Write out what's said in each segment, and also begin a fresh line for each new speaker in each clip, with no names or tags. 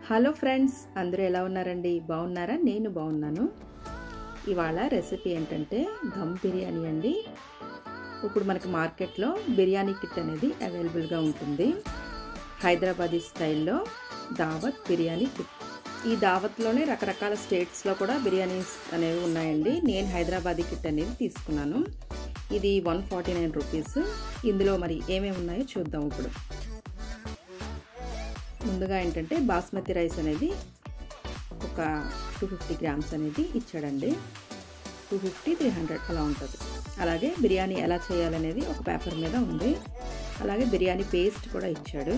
hello friends అందరూ ఎలా ఉన్నారండి బాగున్నారా నేను బాగున్నాను ఇవాళ రెసిపీ ఏంటంటే దమ్ బిర్యానీ అండి ఇప్పుడు మనకి మార్కెట్లో బిర్యానీ కిట్ అనేది అవైలబుల్గా ఉంటుంది హైదరాబాదీ స్టైల్లో దావత్ బిర్యానీ కిట్ ఈ దావత్లోనే రకరకాల స్టేట్స్లో కూడా బిర్యానీస్ అనేవి ఉన్నాయండి నేను హైదరాబాదీ కిట్ అనేది తీసుకున్నాను ఇది వన్ ఫార్టీ నైన్ రూపీస్ ఇందులో మరి ఏమేమి ఉన్నాయో చూద్దాం ఇప్పుడు ముందుగా ఏంటంటే బాస్మతి రైస్ అనేది ఒక టూ ఫిఫ్టీ గ్రామ్స్ అనేది ఇచ్చాడండి టూ ఫిఫ్టీ త్రీ హండ్రెడ్ అలా ఉంటుంది అలాగే బిర్యానీ ఎలా చేయాలనేది ఒక పేపర్ మీద ఉంది అలాగే బిర్యానీ పేస్ట్ కూడా ఇచ్చాడు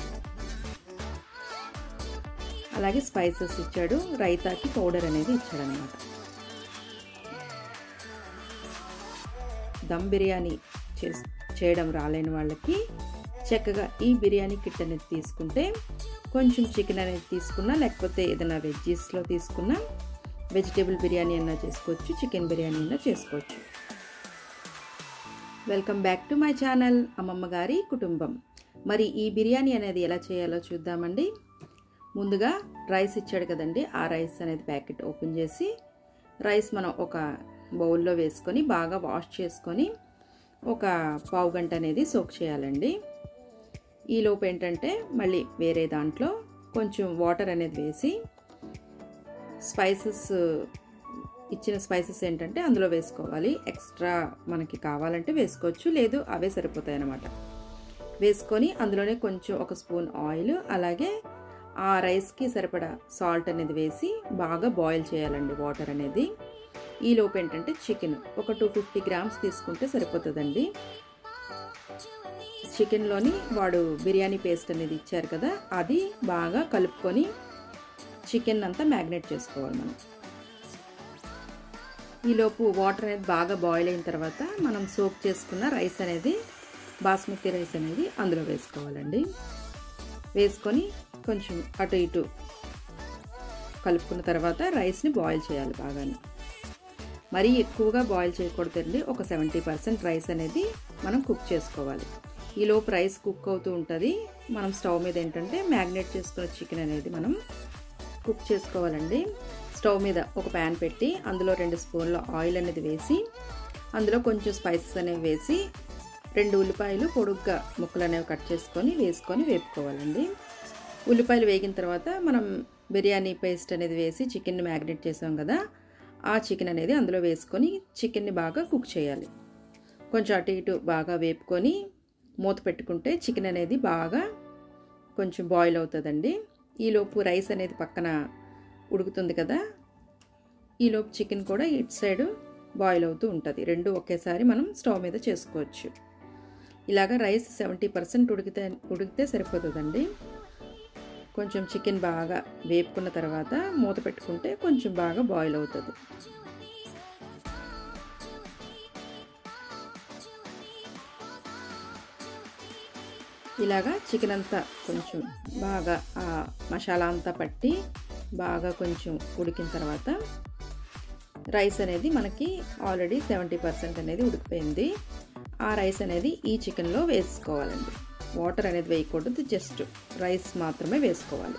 అలాగే స్పైసెస్ ఇచ్చాడు రైతాకి పౌడర్ అనేది ఇచ్చాడు అనమాట దమ్ బిర్యానీ చేయడం రాలేని వాళ్ళకి చక్కగా ఈ బిర్యానీ కిట్ అనేది తీసుకుంటే కొంచెం చికెన్ అనేది తీసుకున్నా లేకపోతే ఏదైనా వెజ్జీస్లో తీసుకున్నా వెజిటేబుల్ బిర్యానీ అయినా చేసుకోవచ్చు చికెన్ బిర్యానీ అయినా చేసుకోవచ్చు welcome back to my channel అమ్మమ్మ గారి కుటుంబం మరి ఈ బిర్యానీ అనేది ఎలా చేయాలో చూద్దామండి ముందుగా రైస్ ఇచ్చాడు కదండి ఆ రైస్ అనేది ప్యాకెట్ ఓపెన్ చేసి రైస్ మనం ఒక బౌల్లో వేసుకొని బాగా వాష్ చేసుకొని ఒక పావు గంట అనేది సోక్ చేయాలండి ఈలోపు ఏంటంటే మళ్ళీ వేరే దాంట్లో కొంచెం వాటర్ అనేది వేసి స్పైసెస్ ఇచ్చిన స్పైసెస్ ఏంటంటే అందులో వేసుకోవాలి ఎక్స్ట్రా మనకి కావాలంటే వేసుకోవచ్చు లేదు అవే సరిపోతాయి అన్నమాట వేసుకొని అందులోనే కొంచెం ఒక స్పూన్ ఆయిల్ అలాగే ఆ రైస్కి సరిపడా సాల్ట్ అనేది వేసి బాగా బాయిల్ చేయాలండి వాటర్ అనేది ఈ లోపు ఏంటంటే చికెన్ ఒక టూ ఫిఫ్టీ గ్రామ్స్ తీసుకుంటే సరిపోతుందండి చికెన్లోని వాడు బిర్యానీ పేస్ట్ అనేది ఇచ్చారు కదా అది బాగా కలుపుకొని చికెన్ అంతా మ్యాగ్నేట్ చేసుకోవాలి మనం ఈలోపు వాటర్ అనేది బాగా బాయిల్ అయిన తర్వాత మనం సోప్ చేసుకున్న రైస్ అనేది బాస్మతి రైస్ అనేది అందులో వేసుకోవాలండి వేసుకొని కొంచెం అటు ఇటు కలుపుకున్న తర్వాత రైస్ని బాయిల్ చేయాలి బాగానే మరీ ఎక్కువగా బాయిల్ చేయకూడదండి ఒక సెవెంటీ పర్సెంట్ రైస్ అనేది మనం కుక్ చేసుకోవాలి ఈలోపు రైస్ కుక్ అవుతూ ఉంటుంది మనం స్టవ్ మీద ఏంటంటే మ్యాగ్నేట్ చేసుకున్న చికెన్ అనేది మనం కుక్ చేసుకోవాలండి స్టవ్ మీద ఒక ప్యాన్ పెట్టి అందులో రెండు స్పూన్ల ఆయిల్ అనేది వేసి అందులో కొంచెం స్పైసెస్ అనేవి వేసి రెండు ఉల్లిపాయలు పొడుగ్గా ముక్కలు అనేవి కట్ చేసుకొని వేసుకొని వేపుకోవాలండి ఉల్లిపాయలు వేగిన తర్వాత మనం బిర్యానీ పేస్ట్ అనేది వేసి చికెన్ని మ్యాగ్నేట్ చేసాం కదా ఆ చికెన్ అనేది అందులో వేసుకొని చికెన్ని బాగా కుక్ చేయాలి కొంచెం అటు ఇటు బాగా వేపుకొని మూత పెట్టుకుంటే చికెన్ అనేది బాగా కొంచెం బాయిల్ అవుతుందండి ఈలోపు రైస్ అనేది పక్కన ఉడుకుతుంది కదా ఈలోపు చికెన్ కూడా ఇటు సైడ్ బాయిల్ అవుతూ ఉంటుంది రెండు ఒకేసారి మనం స్టవ్ మీద చేసుకోవచ్చు ఇలాగ రైస్ సెవెంటీ పర్సెంట్ ఉడికితే ఉడికితే సరిపోతుందండి కొంచెం చికెన్ బాగా వేపుకున్న తర్వాత మూత పెట్టుకుంటే కొంచెం బాగా బాయిల్ అవుతుంది ఇలాగా చికెన్ అంతా కొంచెం బాగా ఆ మసాలా అంతా పట్టి బాగా కొంచెం ఉడికిన తర్వాత రైస్ అనేది మనకి ఆల్రెడీ సెవెంటీ పర్సెంట్ అనేది ఉడికిపోయింది ఆ రైస్ అనేది ఈ చికెన్లో వేసుకోవాలండి వాటర్ అనేది వేయకూడదు జస్ట్ రైస్ మాత్రమే వేసుకోవాలి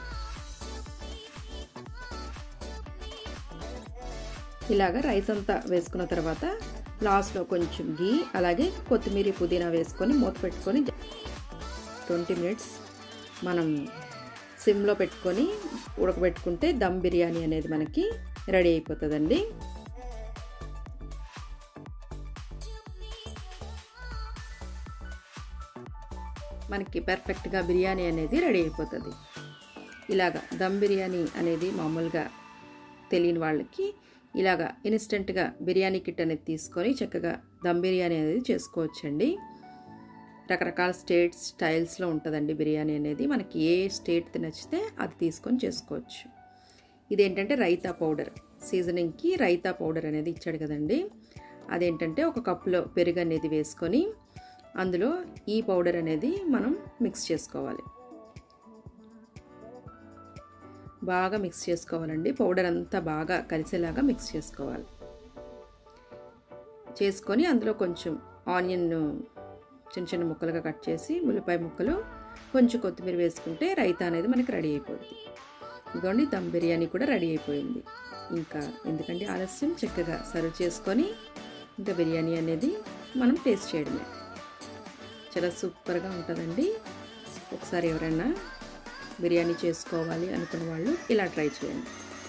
ఇలాగ రైస్ అంతా వేసుకున్న తర్వాత లాస్ట్లో కొంచెం గీ అలాగే కొత్తిమీర పుదీనా వేసుకొని మూత పెట్టుకొని ట్వంటీ మినిట్స్ మనం సిమ్లో పెట్టుకొని ఉడకబెట్టుకుంటే దమ్ బిర్యానీ అనేది మనకి రెడీ అయిపోతుందండి మనకి పర్ఫెక్ట్గా బిర్యానీ అనేది రెడీ అయిపోతుంది ఇలాగా దమ్ బిర్యానీ అనేది మామూలుగా తెలియని వాళ్ళకి ఇలాగా ఇన్స్టెంట్గా బిర్యానీ కిట్ అనేది తీసుకొని చక్కగా దమ్ బిర్యానీ అనేది చేసుకోవచ్చండి రకరకాల స్టేట్స్ స్టైల్స్లో ఉంటుందండి బిర్యానీ అనేది మనకి ఏ స్టేట్ నచ్చితే అది తీసుకొని చేసుకోవచ్చు ఇదేంటంటే రైతా పౌడర్ సీజనింగ్కి రైతా పౌడర్ అనేది ఇచ్చాడు కదండి అదేంటంటే ఒక కప్పులో పెరుగు అనేది వేసుకొని అందులో ఈ పౌడర్ అనేది మనం మిక్స్ చేసుకోవాలి బాగా మిక్స్ చేసుకోవాలండి పౌడర్ అంతా బాగా కలిసేలాగా మిక్స్ చేసుకోవాలి చేసుకొని అందులో కొంచెం ఆనియన్ చిన్న చిన్న ముక్కలుగా కట్ చేసి ఉల్లిపాయ ముక్కలు కొంచెం కొత్తిమీర వేసుకుంటే రైతా అనేది మనకి రెడీ అయిపోద్ది ఇదిగోండి దమ్ బిర్యానీ కూడా రెడీ అయిపోయింది ఇంకా ఎందుకంటే ఆలస్యం చక్కగా సర్వ్ చేసుకొని ఇంకా బిర్యానీ అనేది మనం టేస్ట్ చేయడమే చాలా సూపర్గా ఉంటుందండి ఒకసారి ఎవరైనా బిర్యానీ చేసుకోవాలి అనుకున్న వాళ్ళు ఇలా ట్రై చేయండి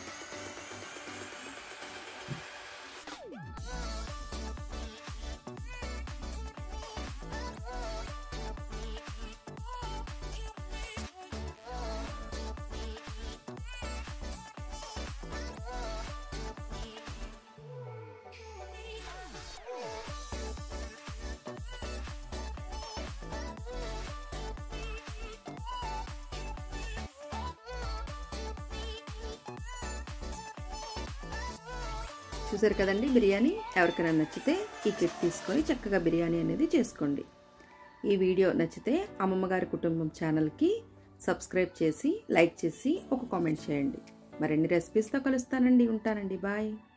చూసారు కదండి బిర్యానీ ఎవరికైనా నచ్చితే ఈ కిట్ తీసుకొని చక్కగా బిర్యానీ అనేది చేసుకోండి ఈ వీడియో నచ్చితే అమ్మమ్మ గారి కుటుంబం ఛానల్కి సబ్స్క్రైబ్ చేసి లైక్ చేసి ఒక కామెంట్ చేయండి మరిన్ని రెసిపీస్తో కలుస్తానండి ఉంటానండి బాయ్